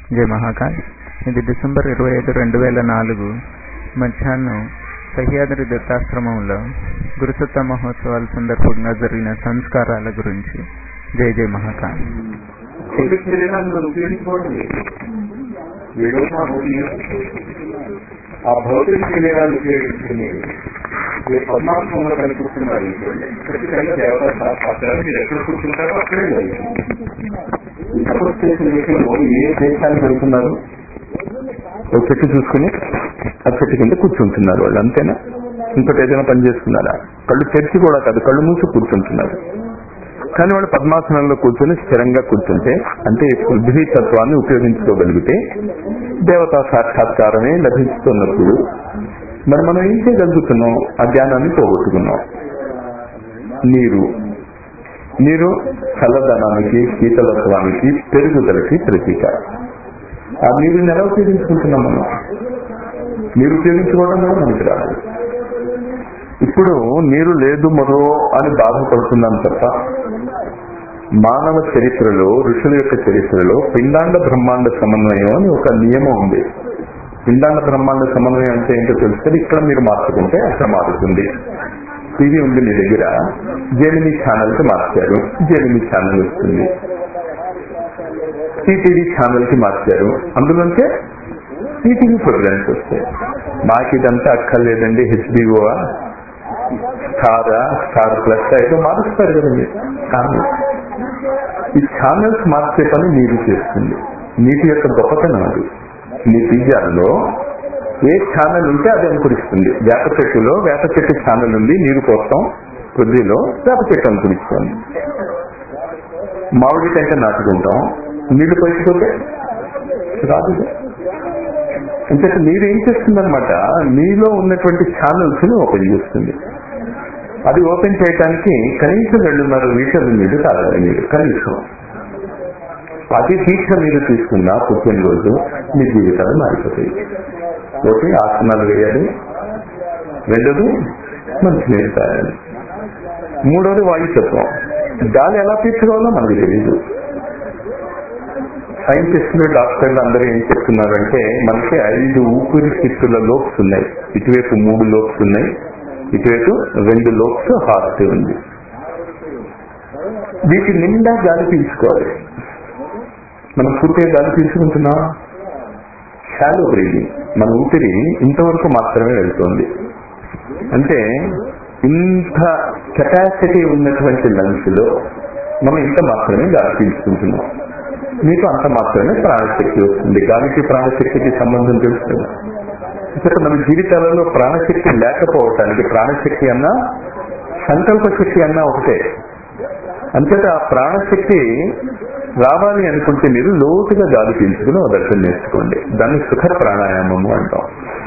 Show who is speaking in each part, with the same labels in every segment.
Speaker 1: జై మహాకాల్ ఇది డిసెంబర్ ఇరవై ఐదు రెండు వేల నాలుగు మధ్యాహ్నం సహ్యాద్రి దత్తాశ్రమంలో గురుసత్త మహోత్సవాల సందర్భంగా జరిగిన సంస్కారాల గురించి జై జై మహాకాల్
Speaker 2: భౌతిక శరీరాన్ని మనం ఉపయోగించుకోవడం లేదు వీడు మా భౌతిక ఆ భౌతిక శరీరాన్ని ఉపయోగించుకుని మీరు పద్మాత్మంలో కనిపిస్తున్నారు అనుకోండి ఖచ్చితంగా దేవత సాక్షాత్కారం మీరు ఎక్కడ కూర్చుంటారో అక్కడే లేదు తపస్సు చేసిన విషయంలో ఏ దేశానికి వెళ్తున్నారు ఒక చెట్టు చూసుకుని ఆ చెట్టు కింద కూర్చుంటున్నారు వాళ్ళు అంతేనా ఇంకోటి ఏదైనా పని చేస్తున్నారా కళ్ళు తెరిచి కూడా కాదు కళ్ళు మూసి కూర్చుంటున్నారు కానీ వాళ్ళు పద్మాసనంలో కూర్చొని స్థిరంగా కూర్చుంటే అంటే పృథ్వీ తత్వాన్ని ఉపయోగించుకోగలిగితే దేవతా సాక్షాత్కారమే లభిస్తున్నప్పుడు మరి మనం ఏం చేయగలుగుతున్నాం ఆ జ్ఞానాన్ని పోగొట్టుకున్నాం నీరు నీరు చల్లదనానికి శీతలత్వానికి పెరుగుదలకి ప్రతీక ఆ నీరుని ఎలా ఉపయోగించుకుంటున్నాం మనం నీరు ఉపయోగించుకోవడం కూడా మనకి రాదు ఇప్పుడు నీరు లేదు మరో అని బాధపడుతున్నాం తప్ప మానవ చరిత్రలో ఋషుల యొక్క చరిత్రలో పిండాండ బ్రహ్మాండ సమన్వయం అని ఒక నియమం ఉంది పిండాండ బ్రహ్మాండ సమన్వయం అంటే ఏంటో తెలిస్తే ఇక్కడ మీరు మార్చుకుంటే అక్కడ మారుతుంది టీవీ ఉంది మీ దగ్గర జెమిని ఛానల్ కి మార్చారు జెమిని ఛానల్ వస్తుంది సిటీవీ ఛానల్ కి మార్చారు అందులోంటే సిటీవీ ప్రోగ్రామ్స్ వస్తాయి మాకు ఇదంతా అక్కర్లేదండి హెచ్బిఓ స్టారా స్టార్ ప్లస్ ఏదో మారుస్తారు కదా మీరు కానీ ఈ ఛానల్స్ మార్చే పని నీరు చేస్తుంది నీటి యొక్క గొప్పతనం అది నీ బీజాల్లో ఏ ఛానల్ ఉంటే అది అనుకరిస్తుంది వేప చెట్టులో వేప చెట్టు ఛానల్ ఉంది నీరు కోసం కొద్దిలో వేప చెట్టు అనుకరిస్తుంది మామిడి కంటే నాటుకుంటాం నీళ్లు పైకిపోతే రాదు అంటే నీరు ఏం చేస్తుందన్నమాట నీలో ఉన్నటువంటి ఛానల్స్ ని ఓపెన్ చేస్తుంది అది ఓపెన్ చేయడానికి కనీసం రెండున్నర లీటర్లు నీళ్లు తాగాలి మీరు కనీసం అతి దీక్ష మీరు తీసుకున్న పుట్టినరోజు మీ జీవితాలు మారిపోతాయి ఒకటి ఆసనాలు వేయాలి రెండోది మంచి నీరు తాగాలి మూడోది వాయుతత్వం గాలి ఎలా పీల్చుకోవాలో మనకు తెలియదు సైంటిస్టులు డాక్టర్లు అందరూ ఏం చెప్తున్నారంటే మనకి ఐదు ఊపిరితిత్తుల లోక్స్ ఉన్నాయి ఇటువైపు మూడు లోక్స్ ఉన్నాయి ఇటువైపు రెండు లోక్స్ హార్ట్ ఉంది వీటి నిండా గాలి పీల్చుకోవాలి మనం పూర్తిగా గాలి పీల్చుకుంటున్నాం షాలో బ్రీదింగ్ మన ఊపిరి ఇంతవరకు మాత్రమే వెళ్తుంది అంటే ఇంత కెపాసిటీ ఉన్నటువంటి లంగ్స్ లో మనం ఇంత మాత్రమే గాలి పీల్చుకుంటున్నాం మీకు అంత మాత్రమే ప్రాణశక్తి వస్తుంది గాలికి ప్రాణశక్తికి సంబంధం తెలుస్తుంది ఇక్కడ మన జీవితాలలో ప్రాణశక్తి లేకపోవటానికి ప్రాణశక్తి అన్నా సంకల్ప శక్తి అన్నా ఒకటే అంతేత ఆ ప్రాణశక్తి రావాలి అనుకుంటే మీరు లోతుగా గాలి పీల్చుకుని ఒక దర్శనం నేర్చుకోండి దాన్ని సుఖ ప్రాణాయామము అంటాం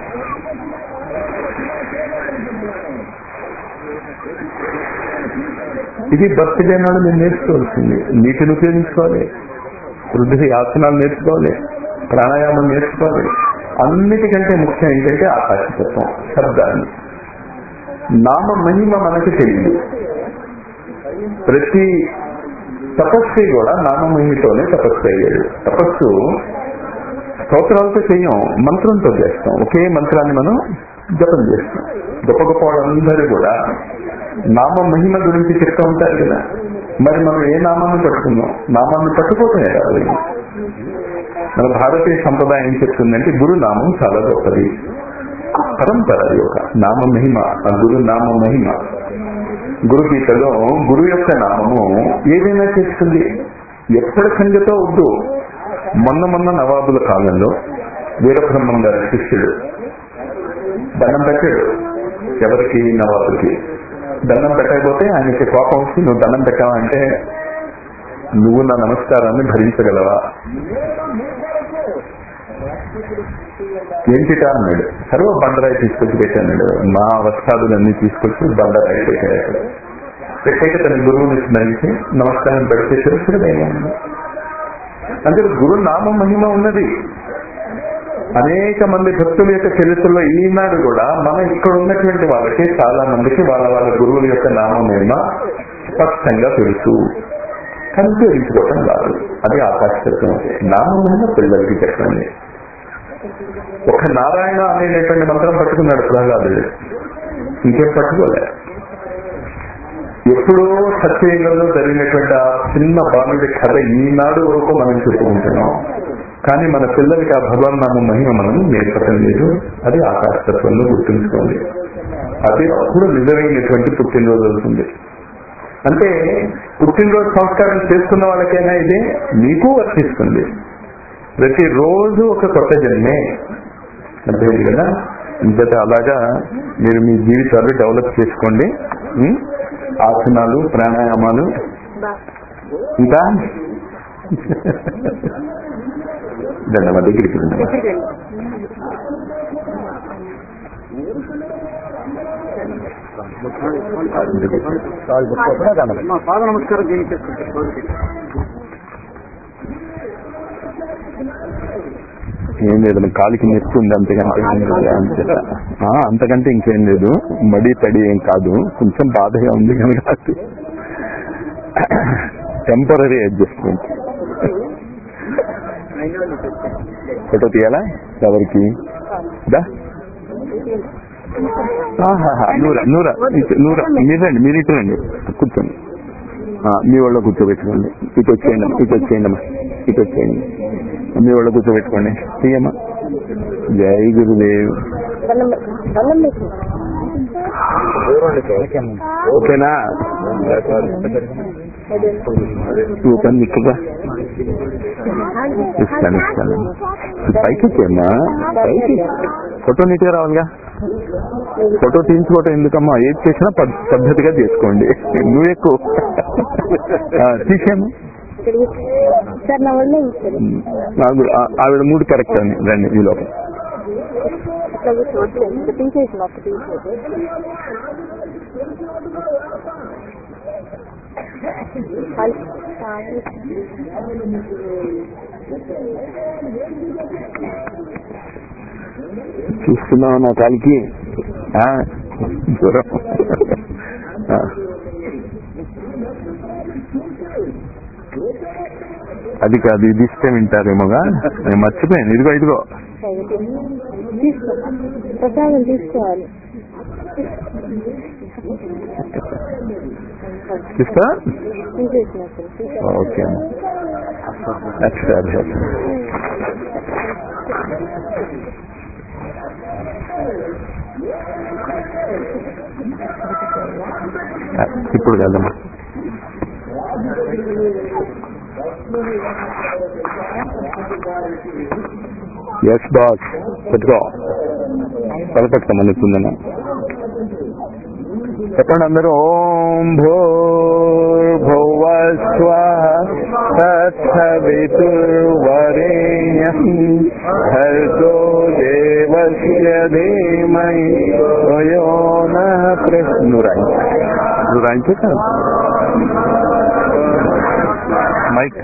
Speaker 2: ఇది బర్త్డే నాడు మీరు నేర్చుకోవాల్సింది నీటిని ఉపయోగించుకోవాలి వృద్ధి ఆసనాలు నేర్చుకోవాలి ప్రాణాయామం నేర్చుకోవాలి అన్నిటికంటే ముఖ్యం ఏంటంటే ఆకాశతత్వం శబ్దాన్ని నామ మహిమ మనకి తెలియదు ప్రతి తపస్సు కూడా నామమహిమతోనే తపస్సు అయ్యాడు తపస్సు స్తోత్రాలతో చెయ్యం మంత్రంతో చేస్తాం ఒకే మంత్రాన్ని మనం జపం చేస్తాం గొప్ప గొప్ప వాళ్ళందరూ కూడా నామ మహిమ గురించి చెప్తూ ఉంటారు కదా మరి మనం ఏ నామాన్ని పట్టుకుందాం నామాన్ని పట్టుకోవటమే కాదు మన భారతీయ సంప్రదాయం ఏం చెప్తుందంటే గురునామం చాలా గొప్పది పరంపర యొక్క నామ మహిమ ఆ గురు నామ మహిమ గురు గీతలో గురు యొక్క నామము ఏదైనా చేస్తుంది ఎప్పటి సంగతో వద్దు మొన్న మొన్న నవాబుల కాలంలో వీరబ్రహ్మం గారి శిష్యుడు దండం పెట్టాడు ఎవరికి నవాబుకి దండం పెట్టకపోతే ఆయనకి కోపం వచ్చి నువ్వు దండం పెట్టావంటే నువ్వు నా నమస్కారాన్ని భరించగలవా ఏంటిటా అన్నాడు సర్వ బండరాయి తీసుకొచ్చి పెట్టాడు మా వస్త్రాదులన్నీ తీసుకొచ్చి బండరాయి పెట్టాడు పెట్టాక తన గురువుని స్మరించి నమస్కారం పెడితే తెలుసుడేమో అంటే గురు నామ మహిమ ఉన్నది అనేక మంది భక్తుల యొక్క చరిత్రలో ఈనాడు కూడా మనం ఇక్కడ ఉన్నటువంటి వాళ్ళకి చాలా మందికి వాళ్ళ వాళ్ళ గురువుల యొక్క నామం మహిమ స్పష్టంగా తెలుసు కానీ ఉపయోగించుకోవటం రాదు అది ఆకాశతత్వం నామమైన పిల్లలకి చెప్పండి ఒక నారాయణ అనేటటువంటి మంత్రం పట్టుకున్నాడు ప్రహ్లాదుడు ఇంకేం పట్టుకోలే ఎప్పుడో సత్యయుగంలో జరిగినటువంటి ఆ చిన్న బాలుడి కథ ఈనాడు వరకు మనం చెప్పుకుంటున్నాం కానీ మన పిల్లలకి ఆ భగవాన్ నామ మహిమ మనం నేర్పటం లేదు అది ఆకాశతత్వంలో గుర్తుంచుకోండి అది అప్పుడు నిజమైనటువంటి పుట్టినరోజు అవుతుంది అంటే పుట్టినరోజు సంస్కారం చేసుకున్న వాళ్ళకైనా ఇదే మీకు వర్తిస్తుంది ప్రతిరోజు ఒక కొత్త జన్మే అర్థమైంది కదా ఇంకైతే అలాగా మీరు మీ జీవితాలు డెవలప్ చేసుకోండి ఉం? ఆసనాలు ప్రాణాయామాలు ఇంకా దండ మా దగ్గరికి రండి.
Speaker 3: మా పాద నమస్కారం చేయించేసుకుంటారు
Speaker 2: ఏం లేదు నా కాలికి నొప్పి ఉంది అంతకంటే ఏం లేదు అంతే ఆ, అంతకంటే ఇంకేం లేదు మడి తడి ఏం కాదు కొంచెం బాధగా ఉంది కనుక టెంపరీ అడ్జస్ట్మెంట్ ఫోటో తీయాలా ఎవరికి దా ఆహాహా, నూరా నూరా ఇటు- నూరా మీరు రండి మీరు ఇటు రండి కూర్చోండి ఆ, మీ వాళ్ళ కూర్చోబెట్టుకోండి ఇటు వచ్చేయండి అమ్మా, ఇటు వచ్చేయండి అమ్మా ఇటు వచ్చేయండి మీ వాళ్ళ కూర్చోబెట్టుకోండి తీయమ్మా జై గురుదేవ్ ఓకేనా చూపని నిక్కుగా ఇస్తాను ఇస్తాను పైకి వచ్చేయమ్మా పైకి ఫోటో నీట్గా రావాలిగా ఫోటో తీయించుకోవటం ఎందుకమ్మా ఏది చేసినా పద్- పద్ధతిగా చేసుకోండి నువ్వు ఎక్కువ ఆ, తీసేయమ్మా
Speaker 4: సార్ నా ఒళ్ళో కూర్చోండి.
Speaker 2: నాకు ఆ- ఆవిడ మూడు కరెక్ట్ అని రండి ఈ లోపల
Speaker 4: ఇట్లా కూర్చోవద్దు. ఇట్లా తీసేసి మాకు తీసేసి
Speaker 2: చూస్తున్నావు నా కాలికి ఆ, దూరం ఆ. అది కాదు ఇది ఇస్తే వింటారేమోగా నేను మర్చిపోయాను ఇదిగో ఇదిగో
Speaker 4: తీసుకో ప్రసాదం తీసుకోవాలి
Speaker 2: చూస్తా
Speaker 4: తీసేసినప్పుడు తీసేసి
Speaker 2: ఓకే అక్షరాభ్యాసం ఆ, ఇప్పుడు కాదమ్మా ఎస్ బాస్ పెట్టుకో తలపెట్టుకోమని నిల్చుందన్నా చెప్పండి అందరూ ఓం భూర్భువస్వ తత్సవితుర్వరేణ్యం భర్గో దేవస్య ధీమహి ధియో నః ప్రచోదయాత్. నువ్వు రాయి నువ్వు రాయించే కాదు మైక్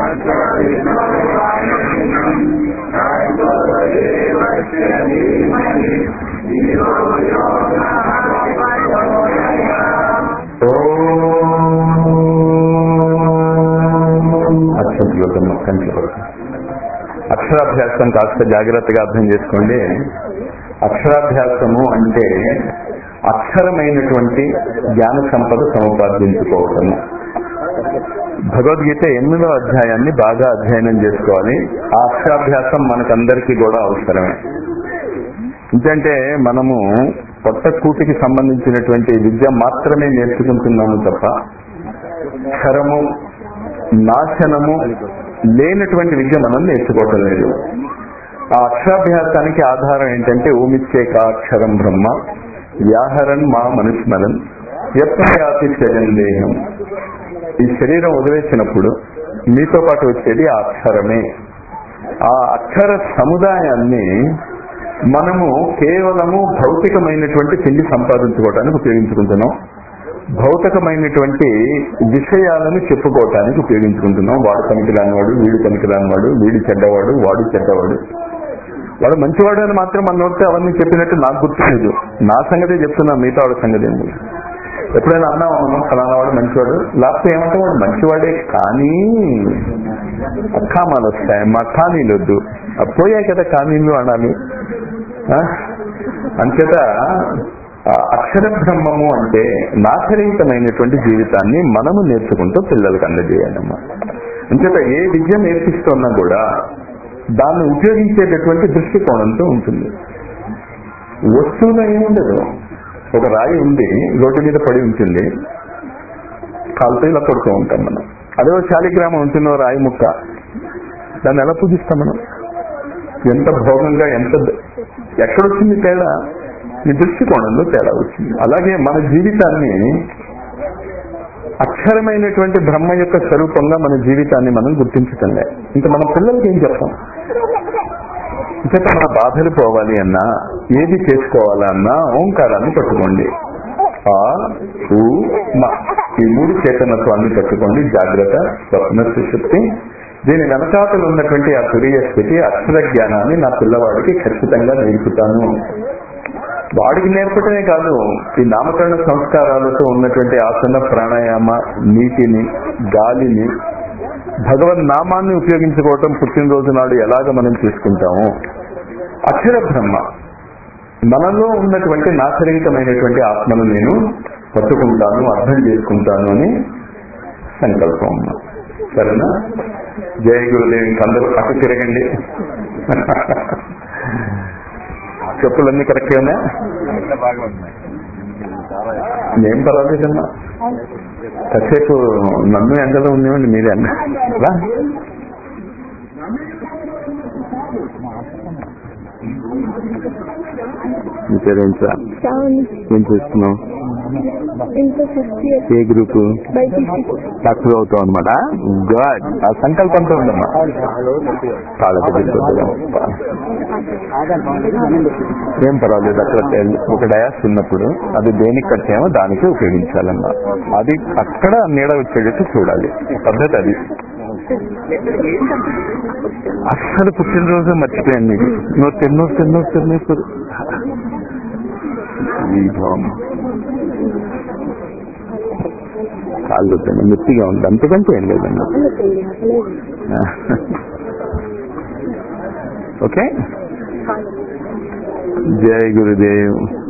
Speaker 2: అక్షరాభ్యాసం కంట్లో అక్షరాభ్యాసం కాస్త జాగ్రత్తగా అర్థం చేసుకోండి అక్షరాభ్యాసము అంటే అక్షరమైనటువంటి జ్ఞాన సంపద సముపార్జించుకోవటము భగవద్గీత ఎనిమిదో అధ్యాయాన్ని బాగా అధ్యయనం చేసుకోవాలి ఆ అక్షరాభ్యాసం మనకందరికీ కూడా అవసరమే ఎందుకంటే మనము కొత్త కూటికి సంబంధించినటువంటి విద్య మాత్రమే నేర్చుకుంటున్నాము తప్ప క్షరము నాశనము లేనటువంటి విద్య మనం నేర్చుకోవటం లేదు ఆ అక్షరాభ్యాసానికి ఆధారం ఏంటంటే ఓమిచ్చేక అక్షరం బ్రహ్మ వ్యాహరన్ మా మనుస్మరన్ ఎప్పటి శరీరం దేహం ఈ శరీరం వదిలేసినప్పుడు మీతో పాటు వచ్చేది ఆ అక్షరమే ఆ అక్షర సముదాయాన్ని మనము కేవలము భౌతికమైనటువంటి తిండి సంపాదించుకోవడానికి ఉపయోగించుకుంటున్నాం భౌతికమైనటువంటి విషయాలను చెప్పుకోవటానికి ఉపయోగించుకుంటున్నాం వాడు పనికిరాని వాడు వీడు పనికిరాని వాడు వీడు చెడ్డవాడు వాడు చెడ్డవాడు వాడు మంచివాడు అని మాత్రం మన నోటితో అవన్నీ చెప్పినట్టు నాకు గుర్తులేదు నా సంగతే చెప్తున్నా మిగతా వాడి సంగతి ఏంటి ఎప్పుడైనా అన్నావా మనం ఫలానా వాడు మంచివాడు లేకపోతే ఏమంటే వాడు మంచివాడే కానీ అక్కామాలు వస్తాయి మా కానీలు వద్దు ఆ పోయాయి కదా కానీలు అనాలి ఆ? అంచేత ఆ అక్షర బ్రహ్మము అంటే నాశరీతమైనటువంటి జీవితాన్ని మనము నేర్చుకుంటూ పిల్లలకు అందజేయాలమ్మా అంచేత ఏ విద్య నేర్పిస్తున్నా కూడా దాన్ని ఉపయోగించేటటువంటి దృష్టికోణంతో ఉంటుంది వస్తువుగా ఏముండదు ఒక రాయి ఉంది రోడ్డు మీద పడి ఉంటుంది కాలుతో ఇలా కొడుతూ ఉంటాం మనం అదే ఒక శాలిగ్రామం ఉంటుంది ఓ రాయి ముక్క దాన్ని ఎలా పూజిస్తాం మనం ఎంత భోగంగా ఎంత ఎక్కడొచ్చింది తేడా ఈ దృష్టికోణంలో తేడా వచ్చింది అలాగే మన జీవితాన్ని అక్షరమైనటువంటి బ్రహ్మ యొక్క స్వరూపంగా మన జీవితాన్ని మనం గుర్తించటంలే ఇంకా మన పిల్లలకి ఏం చెప్తాం ఇంకా మన బాధలు పోవాలి అన్నా ఏది చేసుకోవాలన్నా ఓంకారాన్ని పట్టుకోండి ఆ ఊ మా ఈ మూడు చేతనత్వాన్ని పట్టుకోండి జాగ్రత్త స్వప్న సుశక్తి దీని వెనకాతలు ఉన్నటువంటి ఆ తురియ స్థితి అక్షర జ్ఞానాన్ని నా పిల్లవాడికి ఖచ్చితంగా నేర్పుతాను వాడికి నేర్పటమే కాదు ఈ నామకరణ సంస్కారాలతో ఉన్నటువంటి ఆసన ప్రాణాయామ నీటిని గాలిని భగవన్ నామాన్ని ఉపయోగించుకోవటం పుట్టినరోజు నాడు ఎలాగ మనం చేసుకుంటాము అక్షర బ్రహ్మ మనలో ఉన్నటువంటి నాశరహితమైనటువంటి ఆత్మను నేను పట్టుకుంటాను అర్థం చేసుకుంటాను అని సంకల్పం ఉన్నా సరేనా జయ గురుదేవి అందరూ అటు తిరగండి చెప్పులన్నీ కరెక్టేనా ఏం పర్వాలేదమ్మా కాసేపు నన్ను ఎండలో ఉండేవండి మీరే అన్న రా. నీ పేరేంట్రా
Speaker 4: శ్రావణి
Speaker 2: ఏం చేస్తున్నావు
Speaker 4: ఇంటర్ ఫిఫ్త్ ఇయర్
Speaker 2: ఏ గ్రూప్
Speaker 4: బైపీసీ
Speaker 2: డాక్టర్ అవుతావు అనమాట గుడ్ ఆ సంకల్పంతో ఉండమ్మా కాళ్ళ దగ్గర ఏం పర్వాలేదు అక్కడ ఒక డయాస్ ఉన్నప్పుడు అది దేనికి కట్టామో దానికి ఉపయోగించాలమ్మా అది అక్కడ నీడ వచ్చేటట్టు చూడాలి పద్ధతి అది అస్సలు పుట్టినరోజు మర్చిపోయాను నీకు నువ్వు తిన్నో తిన్నో తిన్నో ఈ భావం కాళ్ళు తిన్న మెత్తిగా ఉంది అంతకంటే ఏం లేదన్నా
Speaker 4: పెళ్ళి అవ్వలేదు
Speaker 2: ఓకే జై గురుదేవ్